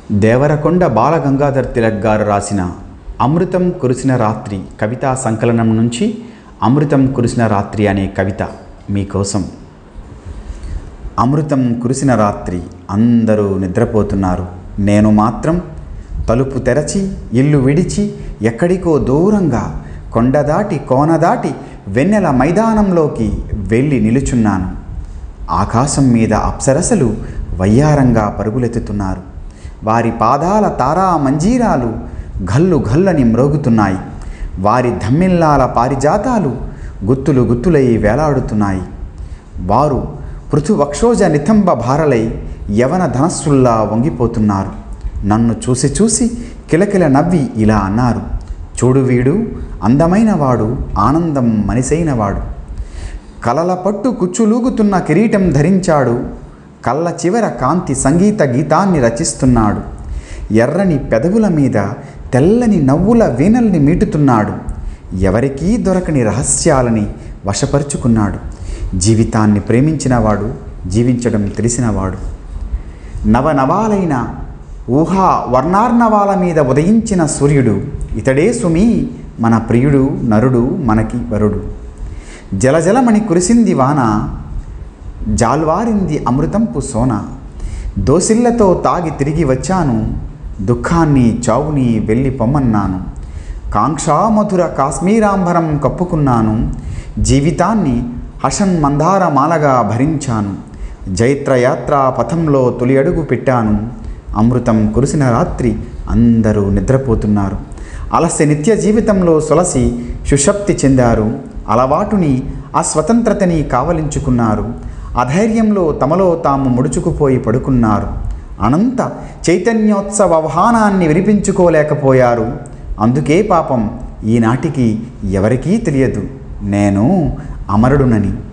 దేవరకొండ బాలగంగాధర్ తిలక్ గారు రాసిన అమృతం కురిసిన రాత్రి కవితా సంకలనం నుంచి అమృతం కురిసిన రాత్రి అనే కవిత మీకోసం అమృతం కురిసిన రాత్రి అందరూ నిద్రపోతున్నారు నేను మాత్రం తలుపు తెరచి ఇల్లు విడిచి ఎక్కడికో దూరంగా కొండ దాటి కోన దాటి వెన్నెల మైదానంలోకి వెళ్ళి నిలుచున్నాను ఆకాశం మీద అప్సరసలు వయ్యారంగా పరుగులెత్తుతున్నారు వారి పాదాల తారా మంజీరాలు గల్లు గల్లని మ్రోగుతున్నాయి వారి ధమ్మిల్లాల పారిజాతాలు గుత్తులు గుత్తులై వేలాడుతున్నాయి వారు పృథువక్షోజ నితంబ భారలై యవన ధనస్సుల్లా వంగిపోతున్నారు నన్ను చూసి చూసి కిలకిల నవ్వి ఇలా అన్నారు చూడు వీడు అందమైన వాడు ఆనందం మనిసైనవాడు కలల పట్టు కుచ్చులూగుతున్న కిరీటం ధరించాడు కళ్ళ చివర కాంతి సంగీత గీతాన్ని రచిస్తున్నాడు ఎర్రని పెదవుల మీద తెల్లని నవ్వుల వీణల్ని మీటుతున్నాడు ఎవరికీ దొరకని రహస్యాలని వశపరుచుకున్నాడు జీవితాన్ని ప్రేమించినవాడు జీవించడం తెలిసినవాడు నవనవాలైన ఊహా వర్ణార్ణవాల మీద ఉదయించిన సూర్యుడు ఇతడే సుమి మన ప్రియుడు నరుడు మనకి వరుడు జలజలమణి కురిసింది వాన జాల్వారింది అమృతంపు సోన దోసిళ్లతో తాగి తిరిగి వచ్చాను దుఃఖాన్ని చావుని వెళ్ళి పొమ్మన్నాను కాంక్షామధుర కాశ్మీరాంబరం కప్పుకున్నాను జీవితాన్ని హషన్ మందార మాలగా భరించాను జైత్రయాత్ర పథంలో తొలి అడుగు పెట్టాను అమృతం కురిసిన రాత్రి అందరూ నిద్రపోతున్నారు అలస్య నిత్య జీవితంలో సొలసి సుషప్తి చెందారు అలవాటుని ఆ స్వతంత్రతని కావలించుకున్నారు అధైర్యంలో తమలో తాము ముడుచుకుపోయి పడుకున్నారు అనంత చైతన్యోత్సవ వాహనాన్ని వినిపించుకోలేకపోయారు అందుకే పాపం ఈనాటికి ఎవరికీ తెలియదు నేను అమరుడునని